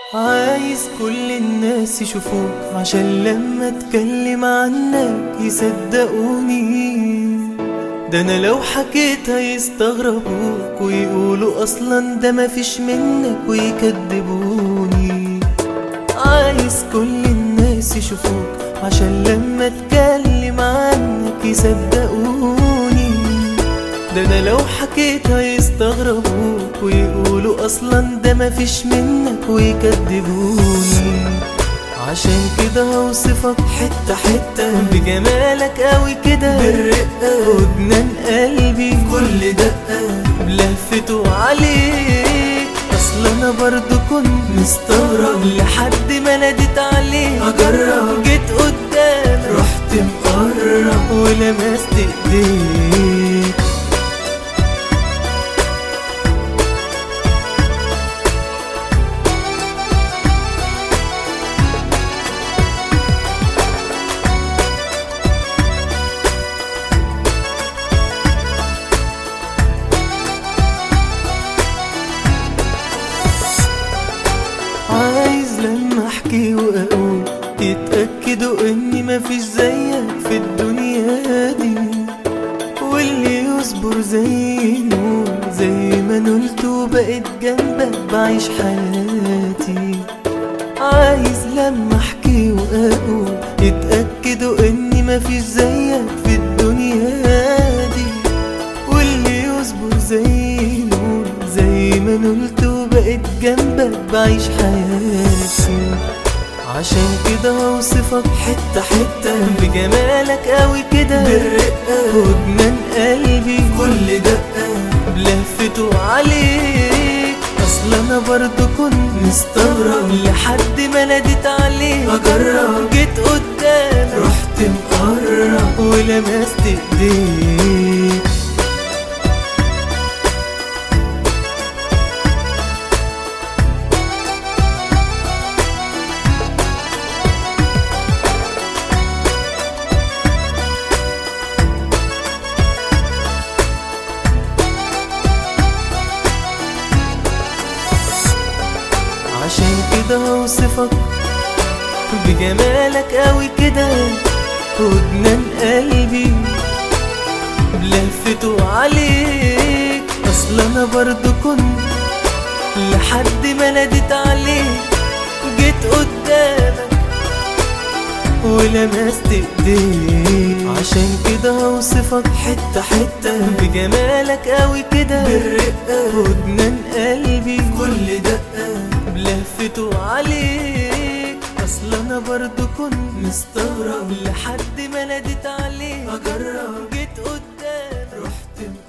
عايز كل الناس يشوفوك عشان لما اتكلم عنك يصدقوني ده انا لو حكيت هيستغربوك ويقولوا اصلا ده مفيش منك ويكدبوني عايز كل الناس يشوفوك عشان لما اتكلم عنك يصدقوني ده انا لو حكيت هيستغربوك ويقولوا اصلا ده مفيش منك ويكدبوني عشان كده هوصفك حتة حتة بجمالك قوي كده بالرقة ودنان قلبي كل دقة بلهفته عليك اصل انا برضو كنت مستغرب لحد ما ناديت عليك اجرب جيت قدامك رحت مقرب ولمست ايديك عايز لما احكي واقول يتأكدوا اني مفيش زيك في الدنيا دي واللي يصبر زي نور زي ما نلت وبقيت جنبك بعيش حياتي عايز لما احكي واقول يتأكدوا اني مفيش زيك في الدنيا دي واللي يصبر زي نور زي ما نلت وبقيت جنبك بعيش حياتي عشان كده هوصفك حتة حتة بجمالك قوي كده بالرقة ودنان قلبي كل دقة بلهفته عليك اصل انا برضو كنت مستغرب لحد ما ناديت عليك اجرب جيت قدامك رحت مقرب ولمست ايديك عشان كده هوصفك بجمالك قوي كده ودنان قلبي بلهفته عليك اصل انا برضو كنت لحد ما ناديت عليك جيت قدامك ولمست ايديك عشان كده هوصفك حتة حتة بجمالك قوي كده بالرقة ودنان قلبي كل دقة بلهفته عليك اصل انا برضو كنت مستغرب لحد ما ناديت عليك اجرب جيت قدام رحت